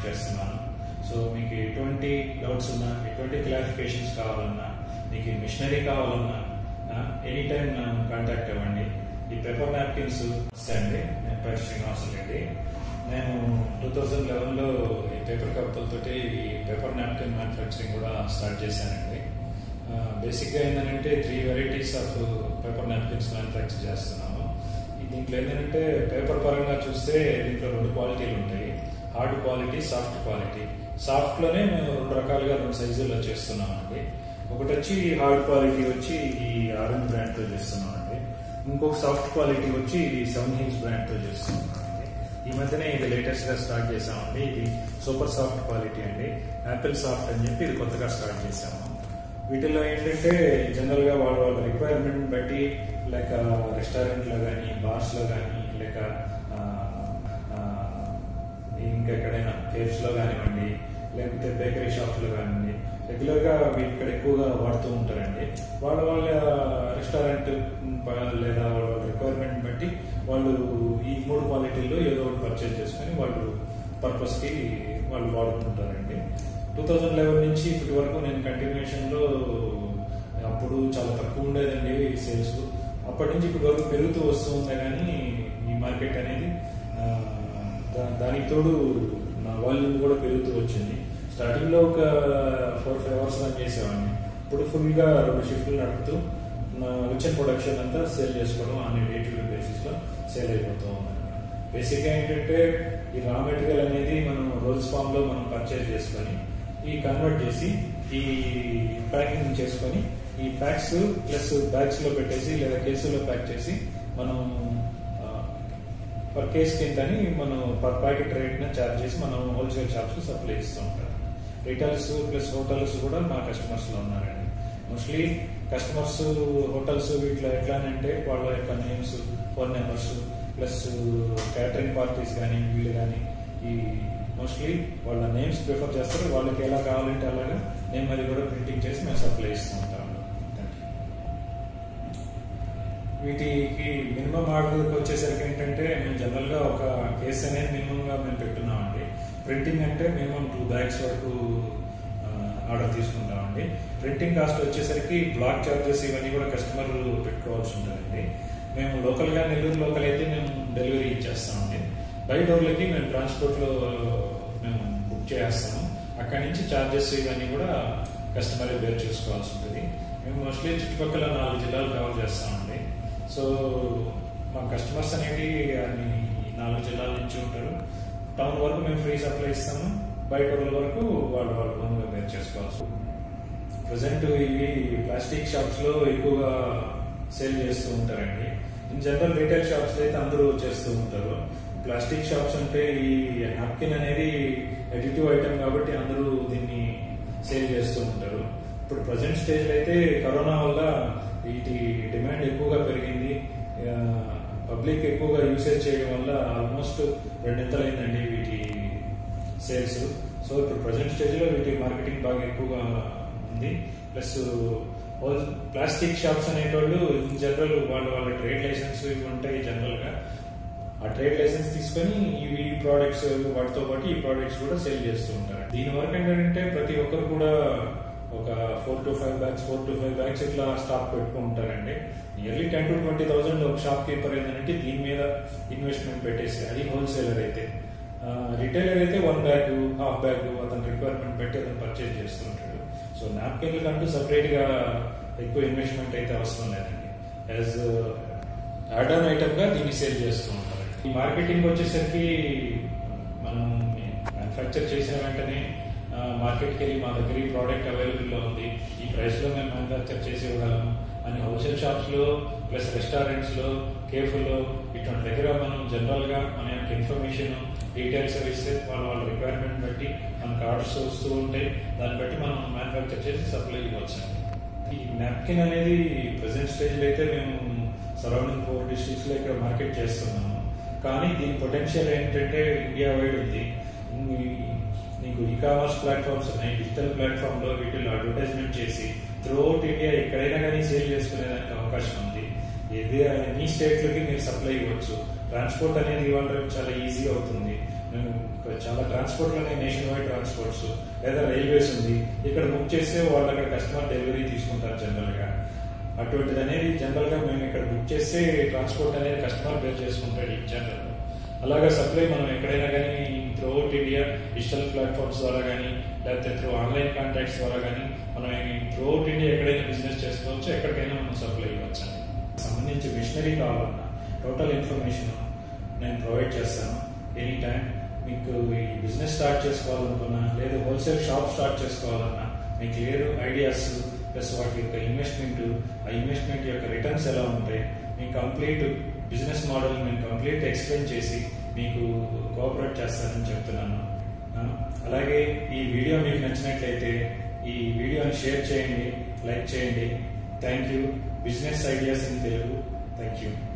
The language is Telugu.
చేస్తున్నాను సో మీకు ఎటువంటి డౌట్స్ ఉన్నా ఎటువంటి క్లారిఫికేషన్స్ కావాలన్నా మీకు మిషనరీ కావాలన్నా ఎనీ టైం నన్ను కాంటాక్ట్ అవ్వండి ఈ పేపర్ నాప్కిన్స్ అండి నేను పేరు శ్రీనివాసులు రెడ్డి నేను టూ థౌజండ్ లెవెన్లో ఈ పేపర్ కప్పులతోటి ఈ పేపర్ నాప్కిన్ మ్యానుఫ్యాక్చరింగ్ కూడా స్టార్ట్ చేశానండి బేసిక్గా ఏంటంటే three varieties of paper napkins manufacture చేస్తున్నాము ఈ దీంట్లో ఏంటంటే పేపర్ పరంగా చూస్తే దీంట్లో రెండు క్వాలిటీలు ఉంటాయి హార్డ్ క్వాలిటీ సాఫ్ట్ క్వాలిటీ సాఫ్ట్లోనే మేము రెండు రకాలుగా రెండు సైజుల్లో చేస్తున్నామండి ఒకటి వచ్చి హార్డ్ క్వాలిటీ వచ్చి ఈ ఆరెంజ్ బ్రాండ్తో చేస్తున్నామండి ఇంకొక సాఫ్ట్ క్వాలిటీ వచ్చి ఇది సెవెన్ హిల్స్ బ్రాండ్తో చేస్తున్నామండి ఈ మధ్యనే ఇది లేటెస్ట్ గా స్టార్ట్ చేసామండి ఇది సూపర్ సాఫ్ట్ క్వాలిటీ అండి యాపిల్ సాఫ్ట్ అని చెప్పి ఇది కొత్తగా స్టార్ట్ చేసాము వీటిలో ఏంటంటే జనరల్ గా వాళ్ళ వాళ్ళ రిక్వైర్మెంట్ బట్టి లైక్ రెస్టారెంట్ లో కానీ బార్స్ లో కానీ లేక ఆ, ఆ, ఇంకెక్కడైనా కేఫ్స్ లో కానివ్వండి లేకపోతే బేకరీ షాప్స్ లో కానివ్వండి రెగ్యులర్ గా వీటి ఇక్కడ ఎక్కువగా వాడుతూ ఉంటారండి వాళ్ళ వాళ్ళ రెస్టారెంట్ లేదా వాళ్ళ రిక్వైర్మెంట్ బట్టి వాళ్ళు ఈ మూడు క్వాలిటీల్లో ఏదో ఒకటి పర్చేజ్ చేసుకొని వాళ్ళు పర్పస్ కి వాళ్ళు వాడుకుంటారండి టూ థౌజండ్ లెవెన్ నుంచి ఇప్పటి వరకు నేను కంటిన్యూషన్ లో అప్పుడు చాలా తక్కువ ఉండేదండి సేల్స్ అప్పటి నుంచి ఇప్పటి వరకు పెరుగుతూ వస్తూ ఉంది కానీ ఈ మార్కెట్ అనేది ఆ, దా- దానికి తోడు నా వాల్యూమ్ కూడా పెరుగుతూ వచ్చింది స్టార్టింగ్ లో ఒక ఫోర్ ఫైవ్ అవర్స్ రన్ చేసేవాడిని ఇప్పుడు ఫుల్ గా రెండు షిఫ్ట్లు నడుపుతూ నా వచ్చిన ప్రొడక్షన్ అంతా సేల్ చేసుకోవడం అనే డే టు డే బేసిస్ లో సేల్ అయిపోతూ ఉందండి బేసిక్ గా ఏంటంటే ఈ రా మెటీరియల్ అనేది మనం రోల్స్ ఫామ్ లో మనం పర్చేజ్ చేసుకొని ఈ కన్వర్ట్ చేసి ఈ ప్యాకింగ్ చేసుకొని ఈ ప్యాక్స్ ప్లస్ బ్యాగ్స్ లో పెట్టేసి లేదా కేసులో ప్యాక్ చేసి మనం పర్ కేస్ కిందని మనం పర్ ప్యాకెట్ రేట్ చార్జ్ చేసి మనం హోల్సేల్ షాప్స్ సప్లై ఇస్తూ ఉంటాం రిటైల్స్ ప్లస్ హోటల్స్ కూడా మా కస్టమర్స్ లో ఉన్నారండి మోస్ట్లీ కస్టమర్స్ హోటల్స్ వీటిలో ఎట్లానంటే వాళ్ళ యొక్క names phone numbers plus catering parties కానీ వీళ్ళు కానీ ఈ మోస్ట్లీ వాళ్ళ నేమ్స్ ప్రిఫర్ చేస్తారు వాళ్ళకి ఎలా కావాలంటే అలాగా నేమ్ అది కూడా ప్రింటింగ్ చేసి మేము సప్లై ఇస్తూ ఉంటాం థ్యాంక్ యూ వీటికి మినిమం ఆర్డర్కి వచ్చేసరికి ఏంటంటే మేము జనరల్ గా ఒక కేసు అనేది మినిమం గా మేము పెట్టున్నామండి ప్రింటింగ్ అంటే మినిమం టూ బ్యాగ్స్ వరకు ఆర్డర్ తీసుకుంటామండి ప్రింటింగ్ కాస్ట్ వచ్చేసరికి బ్లాక్ చార్జెస్ ఇవన్నీ కూడా కస్టమర్ పెట్టుకోవాల్సి ఉంటుందండి మేము లోకల్ గా నెల్లూరు లోకల్ అయితే మేము డెలివరీ ఇచ్చేస్తామండి బయట ఊర్లకి మేము ట్రాన్స్పోర్ట్ లో మేము బుక్ చేస్తాము అక్కడి నుంచి చార్జెస్ ఇవన్నీ కూడా కస్టమర్ బేర్ చేసుకోవాల్సి ఉంటుంది మేము మోస్ట్లీ చుట్టుపక్కల నాలుగు జిల్లాలు కవర్ చేస్తామండి సో మా కస్టమర్స్ అనేవి అన్ని నాలుగు జిల్లాల నుంచి ఉంటారు టౌన్ వరకు మేము ఫ్రీ సప్లై ఇస్తాము బయట ఊర్ల వరకు వాళ్ళు వాళ్ళు ఓన్గా బేర్ చేసుకోవాల్సి ప్రజెంట్ ఇవి ప్లాస్టిక్ షాప్స్ లో ఎక్కువగా సేల్ చేస్తూ ఉంటారండి ఇన్ జనరల్ రీటైల్ షాప్స్ లో అయితే అందరూ చేస్తూ ఉంటారు ప్లాస్టిక్ షాప్స్ అంటే ఈ నాప్కిన్ అనేది ఎడిటివ్ ఐటమ్ కాబట్టి అందరూ దీన్ని సేల్ చేస్తూ ఉంటారు ఇప్పుడు ప్రజెంట్ స్టేజ్ లో అయితే కరోనా వల్ల వీటి డిమాండ్ ఎక్కువగా పెరిగింది పబ్లిక్ ఎక్కువగా యూసేజ్ చేయడం వల్ల ఆల్మోస్ట్ రెండింతలైందండి వీటి సేల్స్ సో ఇప్పుడు ప్రజెంట్ స్టేజ్ లో వీటి మార్కెటింగ్ బాగా ఎక్కువగా ఉంది ప్లస్ హోల్ ప్లాస్టిక్ షాప్స్ అనేటోళ్ళు ఇన్ జనరల్ వాళ్ళ వాళ్ళ ట్రేడ్ లైసెన్స్ ఇవి ఉంటాయి జనరల్ గా ఆ ట్రేడ్ లైసెన్స్ తీసుకొని ఇవి ప్రోడక్ట్స్ వాటితో పాటు ఈ ప్రోడక్ట్స్ కూడా సేల్ చేస్తూ ఉంటారు దీని వరకు ఏంటంటే ప్రతి ఒక్కరు కూడా ఒక four to five bags four to five bags ఇట్లా స్టాక్ పెట్టుకుంటారండి nearly ten to twenty thousand ఒక షాప్ కీపర్ ఏంటంటే దీని మీద ఇన్వెస్ట్మెంట్ పెట్టేసి అది హోల్సేలర్ అయితే రిటైలర్ అయితే వన్ బ్యాగ్ హాఫ్ బ్యాగ్ అతని రిక్వైర్మెంట్ పెట్టి అతను పర్చేజ్ చేస్తుంటాడు సో నాప్కిన్లు అంటూ సపరేట్ గా ఎక్కువ ఇన్వెస్ట్మెంట్ అయితే అవసరం లేదండి యాజ్ యాడ్ ఆన్ ఐటమ్ గా దీన్ని సేల్ చేస్తూ ఉంటారు ఈ మార్కెటింగ్ వచ్చేసరికి మనం మ్యానుఫ్యాక్చర్ చేసిన వెంటనే మార్కెట్కి వెళ్ళి మా దగ్గర ఈ ప్రోడక్ట్ అవైలబుల్ లో ఉంది ఈ ప్రైస్ లో మేము మ్యానుఫ్యాక్చర్ చేసి ఇవ్వగలము అని హోల్సేల్ షాప్స్ లో ప్లస్ రెస్టారెంట్స్ లో కేఫ్లో ఇటువంటి దగ్గర మనం జనరల్ గా మన యొక్క ఇన్ఫర్మేషన్ డీటెయిల్స్ ఇస్తే వాళ్ళ వాళ్ళ రిక్వైర్మెంట్ బట్టి మనకు ఆర్డర్స్ వస్తూ ఉంటాయి దాన్ని బట్టి మనం మ్యానుఫ్యాక్చర్ చేసి సప్లై ఇవ్వచ్చు ఈ నాప్కిన్ అనేది ప్రజెంట్ స్టేజ్ లో అయితే మేము సరౌండింగ్ ఫోర్ డిస్ట్రిక్ట్స్ లో ఇక్కడ మార్కెట్ చేస్తున్నాము కానీ దీని పొటెన్షియల్ ఏంటంటే ఇండియా వైడ్ ఉంది ఈ- నీకు ఈ కామర్స్ ప్లాట్ఫామ్స్ ఉన్నాయి డిజిటల్ ప్లాట్ఫామ్ లో వీటిలో అడ్వర్టైజ్మెంట్ చేసి త్రూఅవుట్ ఇండియా ఎక్కడైనా కానీ సేల్ చేసుకునేదానికి అవకాశం ఉంది ఏది ఎన్ని స్టేట్లకి మీరు సప్లై ఇవ్వచ్చు ట్రాన్స్పోర్ట్ అనేది ఇవాళ రేపు చాలా ఈజీ అవుతుంది నేను చాలా ట్రాన్స్పోర్ట్లు ఉన్నాయి నేషన్ వైడ్ ట్రాన్స్పోర్ట్స్ లేదా రైల్వేస్ ఉంది ఇక్కడ బుక్ చేస్తే వాళ్ళు అక్కడ కస్టమర్ డెలివరీ తీసుకుంటారు జనరల్ గా అటువంటిది అనేది జనరల్ గా మేము ఇక్కడ బుక్ చేస్తే ట్రాన్స్పోర్ట్ అనేది కస్టమర్ బేర్ చేసుకుంటాడు ఈ జనరల్ అలాగా సప్లై మనం ఎక్కడైనా కానీ throughout India digital platforms ద్వారా కానీ లేకపోతే త్రూ ఆన్లైన్ కాంటాక్ట్స్ ద్వారా కానీ మనం త్రూ అవుట్ ఇండియా ఎక్కడైనా బిజినెస్ చేసుకోవచ్చు ఎక్కడికైనా మనం సప్లై ఇవ్వచ్చు అండి సంబంధించి మిషనరీ కావాలన్నా టోటల్ ఇన్ఫర్మేషన్ నేను ప్రొవైడ్ చేస్తాను ఎనీ టైం మీకు ఈ బిజినెస్ స్టార్ట్ చేసుకోవాలనుకున్నా లేదా హోల్సేల్ షాప్ స్టార్ట్ చేసుకోవాలన్నా మీకు క్లియర్ ఐడియాస్ ప్లస్ వాటి యొక్క ఇన్వెస్ట్మెంట్ ఆ ఇన్వెస్ట్మెంట్ యొక్క రిటర్న్స్ ఎలా ఉంటాయి మీకు కంప్లీట్ బిజినెస్ మోడల్ నేను కంప్లీట్ ఎక్స్ప్లెయిన్ చేసి మీకు కోఆపరేట్ చేస్తానని చెప్తున్నాను ఆ, అలాగే ఈ వీడియో మీకు నచ్చినట్లయితే ఈ వీడియోని షేర్ చేయండి లైక్ చేయండి thank you business ideas in Telugu thank you